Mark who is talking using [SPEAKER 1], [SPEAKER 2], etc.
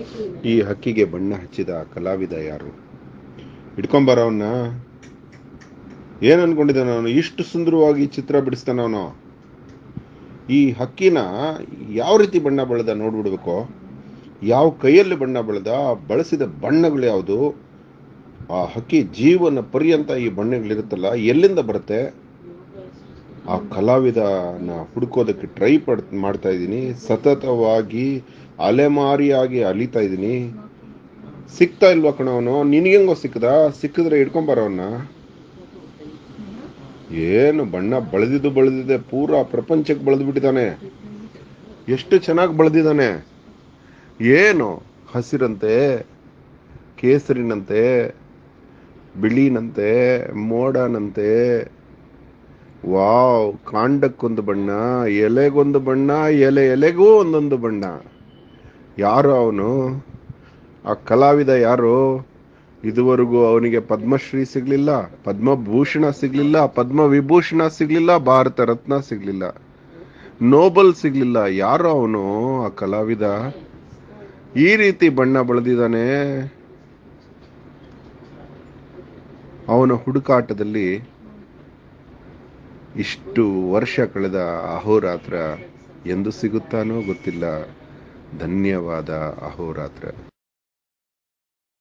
[SPEAKER 1] ಈ ಹಕ್ಕಿಗೆ ಬಣ್ಣ ಹಚ್ಚಿದ ಕಲಾವಿದ ಯಾರು ಹಿಡ್ಕೊಂಬರ ಅವನ್ನ ಏನ್ ಅನ್ಕೊಂಡಿದ್ದಾನ ಅವನು ಇಷ್ಟು ಸುಂದರವಾಗಿ ಚಿತ್ರ ಬಿಡಿಸ್ತಾನ ಅವನು ಈ ಹಕ್ಕಿನ ಯಾವ ರೀತಿ ಬಣ್ಣ ಬೆಳೆದ ನೋಡ್ಬಿಡ್ಬೇಕು ಯಾವ ಕೈಯಲ್ಲಿ ಬಣ್ಣ ಬೆಳೆದ ಬಳಸಿದ ಬಣ್ಣಗಳು ಯಾವುದು ಆ ಹಕ್ಕಿ ಜೀವನ ಪರ್ಯಂತ ಈ ಬಣ್ಣಗಳಿರುತ್ತಲ್ಲ ಎಲ್ಲಿಂದ ಬರುತ್ತೆ ಆ ಕಲಾವಿದನ ಹುಡುಕೋದಕ್ಕೆ ಟ್ರೈ ಪಡ್ ಮಾಡ್ತಾ ಇದ್ದೀನಿ ಸತತವಾಗಿ ಅಲೆಮಾರಿಯಾಗಿ ಅಲಿತಾ ಇದ್ದೀನಿ ಸಿಗ್ತಾ ಇಲ್ವಾ ಕಣವನು ನಿನಗೆಂಗೋ ಸಿಕ್ಕದ ಸಿಕ್ಕಿದ್ರೆ ಹಿಡ್ಕೊಂಬರವನ್ನ ಏನು ಬಣ್ಣ ಬೆಳೆದಿದ್ದು ಬೆಳೆದಿದೆ ಪೂರಾ ಪ್ರಪಂಚಕ್ಕೆ ಬೆಳೆದು ಬಿಟ್ಟಿದ್ದಾನೆ ಎಷ್ಟು ಚೆನ್ನಾಗಿ ಬೆಳೆದಿದ್ದಾನೆ ಏನು ಹಸಿರಂತೆ ಕೇಸರಿನಂತೆ ಬಿಳಿನಂತೆ ಮೋಡನಂತೆ ವಾವ್ ಕಾಂಡಕ್ಕೊಂದು ಬಣ್ಣ ಎಲೆಗೊಂದು ಬಣ್ಣ ಎಲೆ ಎಲೆಗೂ ಒಂದೊಂದು ಬಣ್ಣ ಯಾರು ಅವನು ಆ ಕಲಾವಿದ ಯಾರು ಇದುವರೆಗೂ ಅವನಿಗೆ ಪದ್ಮಶ್ರೀ ಸಿಗ್ಲಿಲ್ಲ ಪದ್ಮಭೂಷಣ ಸಿಗ್ಲಿಲ್ಲ ಪದ್ಮ ವಿಭೂಷಣ ಸಿಗ್ಲಿಲ್ಲ ಭಾರತ ರತ್ನ ಸಿಗ್ಲಿಲ್ಲ ನೋಬಲ್ ಸಿಗ್ಲಿಲ್ಲ ಯಾರು ಅವನು ಆ ಕಲಾವಿದ ಈ ರೀತಿ ಬಣ್ಣ ಬೆಳೆದಿದ್ದಾನೆ ಅವನ ಹುಡುಕಾಟದಲ್ಲಿ ಇಷ್ಟು ವರ್ಷ ಕಳೆದ ಅಹೋರಾತ್ರ ಎಂದು ಸಿಗುತ್ತಾನೋ ಗೊತ್ತಿಲ್ಲ ಧನ್ಯವಾದ ಅಹೋರಾತ್ರ